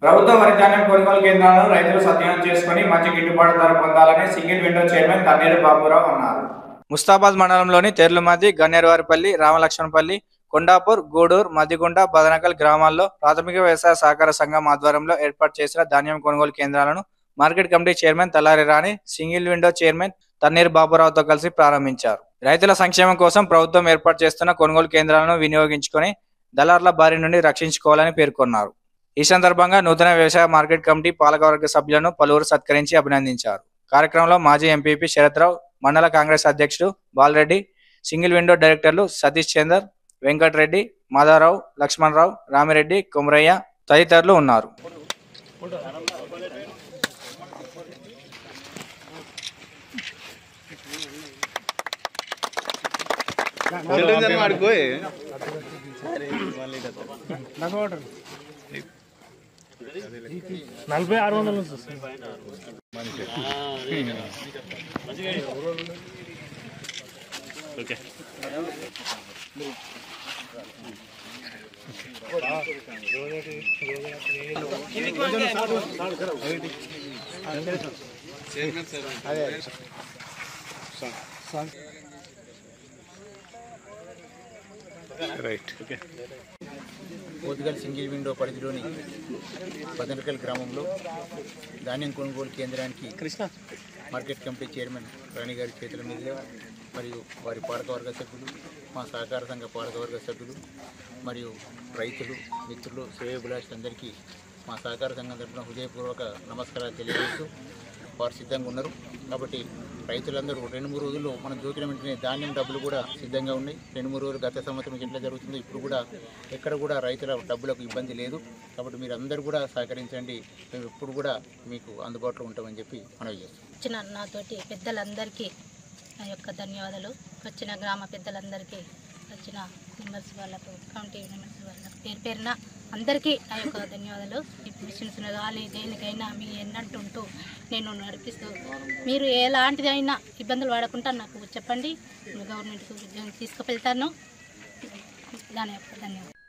ప్రభుత్వ వరి ధాన్యం కొనుగోలు కేంద్రాలను రైతులు సద్వినియోగం చేసుకుని మంచి గిట్టుబాటు ధర పొందాలని single window chairman Thanneeru Baburao అన్నారు ముస్తాబాద్ మండలంలోని తెర్లుమద్ది గన్నేరువారిపల్లి రామలక్ష్మణపల్లి కొండాపూర్ గూడూరు మద్దిగుంట బదనకల్ గ్రామాల్లో ప్రాథమిక వ్యవసాయ సహకార సంఘం ఆధ్వర్యంలో ఏర్పాటు చేసిన ధాన్యం కొనుగోలు కేంద్రాలను market committee chairman Talari Rani single window chairman Thanneeru బాబురావుతో కలిసి ప్రారంభించారు రైతుల సంక్షేమం కోసం ప్రభుత్వం ఏర్పాటు చేస్తున్న కొనుగోలు కేంద్రాలను వినియోగించుకొని దళార్ల బారి నుండి రక్షించుకోవాలని పేర్కొన్నారు ఈ సందర్భంగా నూతన వ్యవసాయ మార్కెట్ కమిటీ పాలకవర్గ సభ్యులను పలువురు సత్కరించి అభినందించారు కార్యక్రమంలో మాజీ ఎంపీపీ శరత్రావు మండల కాంగ్రెస్ అధ్యక్షుడు బాలరెడ్డి సింగిల్ విండో డైరెక్టర్లు సతీష్ చందర్ వెంకటరెడ్డి మాధారావు లక్ష్మణరావు రామిరెడ్డి కుమరయ్య తదితరులు ఉన్నారు నలభై ఆరు వందల నుంచి వస్తుంది okay right okay Pothugal single window పరిధిలోని పదనకల్ గ్రామంలో ధాన్యం కొనుగోలు కేంద్రానికి Krishna market committee chairman Rani గారి చేతుల మీదుగా మరియు వారి పాలకవర్గ సభ్యులు మా సహకార సంఘ పాలకవర్గ సభ్యులు మరియు రైతులు మిత్రులు శ్రేయోభిలాషులందరికీ మా సహకార సంఘం తరఫున హృదయపూర్వక నమస్కారాలు తెలియజేస్తూ వారు సిద్ధంగా ఉన్నారు కాబట్టి రైతులందరూ రెండు మూడు రోజుల్లో మనం జోకిన వెంటనే ధాన్యం డబ్బులు కూడా సిద్ధంగా ఉన్నాయి రెండు మూడు రోజులు గత సంవత్సరం ఎట్లా జరుగుతుందో ఇప్పుడు కూడా ఎక్కడ కూడా రైతుల డబ్బులకు ఇబ్బంది లేదు కాబట్టి మీరు అందరూ కూడా సహకరించండి మేము ఎప్పుడు కూడా మీకు అందుబాటులో ఉంటామని చెప్పి మనవి చేస్తాం వచ్చిన నాతోటి పెద్దలందరికీ నా యొక్క ధన్యవాదాలు వచ్చిన గ్రామ పెద్దలందరికీ వచ్చిన మెంబర్స్ వాళ్ళకు కమిటీ మెంబర్స్ వాళ్ళకు పేరు పేరున అందరికీ నా యొక్క ధన్యవాదాలు ఈ మిషన్స్ కానీ దేనికైనా మీ ఎన్నట్టుంటూ నేను నడిపిస్తూ మీరు ఎలాంటిదైనా ఇబ్బందులు పడకుండా నాకు చెప్పండి గవర్నమెంట్కి ఉద్యోగం తీసుకువెళ్తాను దాని యొక్క ధన్యవాదాలు